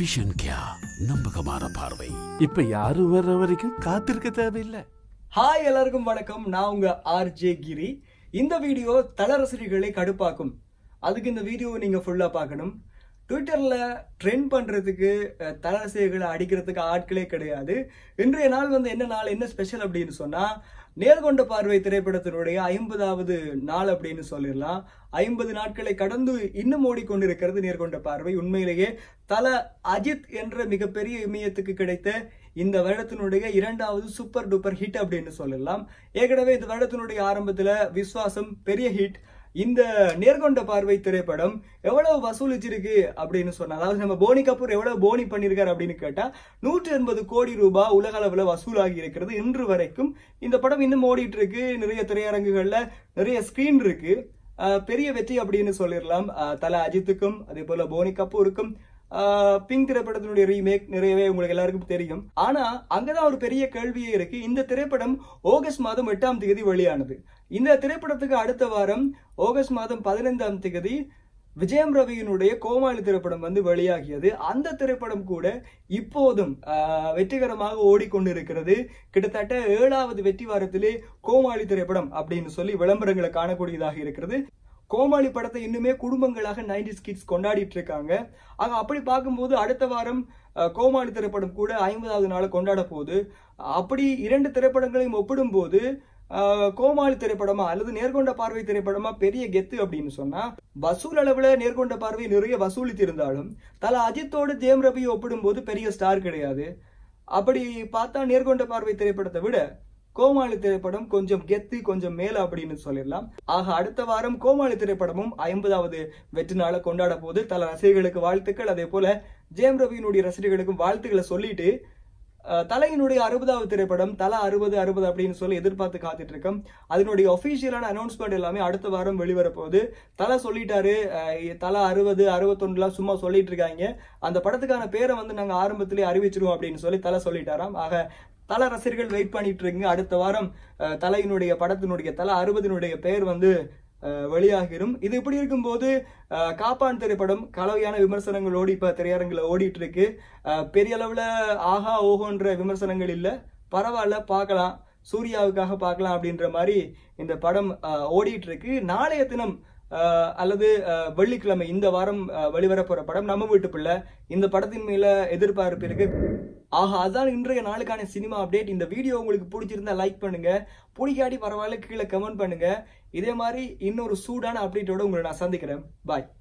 vision கியா நம்பகமான பார்வை இப்ப யாரும் வர்ற வரைக்கும் காத்திருக்க தேவையில்லை ஹாய் எல்லாருக்கும் வணக்கம் நான் உங்க ஆர்ஜே கிரி இந்த வீடியோ தலரசிகளை கடுப்பாக்கும் அதுக்கு இந்த வீடியோவை நீங்க ஃபுல்லா பார்க்கணும் ட்விட்டர்ல ட்ரெண்ட் பண்றதுக்கு அஹ், தலரசிகளை அடிக்கிறதுக்கு ஆட்களே கிடையாது இன்றைய நாள் வந்து என்ன நாள் என்ன ஸ்பெஷல் அப்படின்னு சொன்னா நேர்கொண்ட பார்வை திரைப்படத்தினுடைய ஐம்பதாவது நாள் அப்படின்னு சொல்லிடலாம் ஐம்பது நாட்களை கடந்து இன்னும் ஓடிக்கொண்டிருக்கிறது நேர்கொண்ட பார்வை உண்மையிலேயே தல அஜித் என்ற மிகப்பெரிய இமயத்துக்கு கிடைத்த இந்த வருடத்தினுடைய இரண்டாவது சூப்பர் டூப்பர் ஹிட் அப்படின்னு சொல்லலாம் ஏற்கனவே இந்த வருடத்தினுடைய ஆரம்பத்துல விஸ்வாசம் பெரிய ஹிட் இந்த நேர்கொண்ட பார்வை திரைப்படம் எவ்வளவு வசூலிச்சிருக்கு அப்படின்னு சொன்னா அதாவது நம்ம போனி கபூர் எவ்வளவு போனி பண்ணியிருக்காரு அப்படின்னு கேட்டா நூற்றி எண்பது கோடி ரூபாய் உலக அளவுல வசூலாகி இருக்கிறது இன்று வரைக்கும் இந்த படம் இன்னும் ஓடிட்டு இருக்கு நிறைய திரையரங்குகள்ல நிறைய ஸ்கிரீன் இருக்கு அஹ் பெரிய வெற்றி அப்படின்னு சொல்லிடலாம் அஹ் தல அஜித்துக்கும் அதே போல போனி கபூருக்கும் ஆஹ் பிங்க் திரைப்படத்தினுடைய ரீமேக் நிறையவே உங்களுக்கு எல்லாருக்கும் தெரியும் ஆனா அங்கதான் ஒரு பெரிய கேள்வியே இருக்கு இந்த திரைப்படம் ஆகஸ்ட் மாதம் எட்டாம் தேதி வெளியானது இந்த திரைப்படத்துக்கு அடுத்த வாரம் ஆகஸ்ட் மாதம் பதினைந்தாம் தேதி விஜயம் ரவியினுடைய கோமாளி திரைப்படம் வந்து வெளியாகியது அந்த திரைப்படம் கூட இப்போதும் ஆஹ், வெற்றிகரமாக ஓடிக்கொண்டிருக்கிறது கிட்டத்தட்ட ஏழாவது வெற்றி வாரத்திலே கோமாளி திரைப்படம் அப்படின்னு சொல்லி விளம்பரங்களை காணக்கூடியதாக இருக்கிறது கோமாளி படத்தை இன்னுமே குடும்பங்களாக நைன்டி கிட்ஸ் கொண்டாடிட்டு இருக்காங்க ஆக அப்படி பார்க்கும்போது அடுத்த வாரம் அஹ், கோமாளி திரைப்படம் கூட ஐம்பதாவது நாளை கொண்டாட போகுது அப்படி இரண்டு திரைப்படங்களையும் ஒப்பிடும்போது அஹ், கோமாளி திரைப்படமா அல்லது நேர்கொண்ட பார்வை திரைப்படமா பெரிய கெத்து அப்படின்னு சொன்னா வசூல் அளவுல நேர்கொண்ட பார்வை நிறைய வசூலித்திருந்தாலும் தல அஜித்தோடு ஜெயம் ரவி ஒப்பிடும்போது பெரிய ஸ்டார் கிடையாது அப்படி பார்த்தா நேர்கொண்ட பார்வை திரைப்படத்தை விட கோமாளி திரைப்படம் கொஞ்சம் கெத்து கொஞ்சம் மேல அப்படின்னு சொல்லிடலாம் ஆக அடுத்த வாரம் கோமாளி திரைப்படமும் ஐம்பதாவது வெற்றி நாளை கொண்டாட போது தல ரசிகர்களுக்கு வாழ்த்துக்கள் அதே போல ஜெயம் ரவியினுடைய ரசிகர்களுக்கும் வாழ்த்துக்களை சொல்லிட்டு அஹ், தலையினுடைய அறுபதாவது திரைப்படம் தலா அறுபது அறுபது அப்படின்னு சொல்லி எதிர்பார்த்து காத்துட்டு இருக்கோம் அதனுடைய ஒஃபிஷியலான அனௌன்ஸ்மெண்ட் எல்லாமே அடுத்த வாரம் வெளிவர போகுது தலை சொல்லிட்டாரு அஹ், தலா அறுபது அறுபத்தொன்னுலாம் சும்மா சொல்லிட்டு இருக்காங்க அந்த படத்துக்கான பேரை வந்து நாங்க ஆரம்பத்திலே அறிவிச்சிருவோம் அப்படின்னு சொல்லி தலை சொல்லிட்டாராம் ஆக தல ரசிகர்கள் வெயிட் பண்ணிட்டு இருக்கீங்க அடுத்த வாரம் அஹ், தலையினுடைய படத்தினுடைய தல அறுபதினுடைய பெயர் வந்து அஹ், வெளியாகிரும் இது இப்படி இருக்கும்போது அஹ், காப்பான் திரைப்படம் கலவையான விமர்சனங்களோடு இப்ப திரையரங்குல ஓடிட்டு இருக்கு அஹ், பெரிய அளவுல ஆஹா ஓஹோன்ற விமர்சனங்கள் இல்ல பரவாயில்ல பார்க்கலாம் சூர்யாவுக்காக பார்க்கலாம் அப்படின்ற மாதிரி இந்த படம் அஹ், ஓடிட்டு இருக்கு நாளைய தினம் அஹ், அல்லது அஹ், வெள்ளிக்கிழமை இந்த வாரம் அஹ், வெளிவர போற படம் நம்ம வீட்டு பிள்ளை இந்த படத்தின் மேல எதிர்பார்ப்பு இருக்கு ஆஹா அதான் இன்றைய நாளுக்கான சினிமா அப்டேட் இந்த வீடியோ உங்களுக்கு பிடிச்சிருந்தா லைக் பண்ணுங்க பிடிக்காட்டி பரவாயில்ல கீழே கமெண்ட் பண்ணுங்க இதே மாதிரி இன்னொரு சூடான அப்டேட்டோட உங்களை நான் சந்திக்கிறேன் பாய்